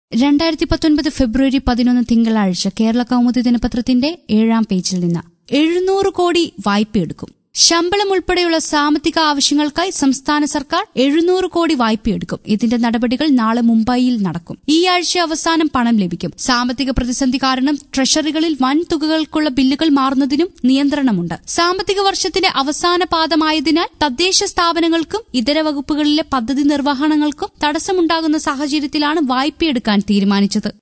രണ്ടായിരത്തി പത്തൊൻപത് ഫെബ്രുവരി പതിനൊന്ന് തിങ്കളാഴ്ച കേരള കൗമുദി ദിനപത്രത്തിന്റെ ഏഴാം പേജിൽ നിന്ന് എഴുന്നൂറ് കോടി വായ്പയെടുക്കും ശമ്പളം ഉൾപ്പെടെയുള്ള സാമ്പത്തിക ആവശ്യങ്ങൾക്കായി സംസ്ഥാന സർക്കാർ എഴുന്നൂറ് കോടി വായ്പയെടുക്കും ഇതിന്റെ നടപടികൾ നാളെ മുംബൈയിൽ നടക്കും ഈ ആഴ്ച അവസാനം പണം ലഭിക്കും സാമ്പത്തിക പ്രതിസന്ധി കാരണം ട്രഷറികളിൽ വൻ തുകകൾക്കുള്ള ബില്ലുകൾ മാറുന്നതിനും നിയന്ത്രണമുണ്ട് സാമ്പത്തിക വർഷത്തിന്റെ അവസാന പാദമായതിനാൽ തദ്ദേശ സ്ഥാപനങ്ങൾക്കും ഇതര വകുപ്പുകളിലെ പദ്ധതി നിർവഹണങ്ങൾക്കും തടസ്സമുണ്ടാകുന്ന സാഹചര്യത്തിലാണ് വായ്പയെടുക്കാൻ തീരുമാനിച്ചത്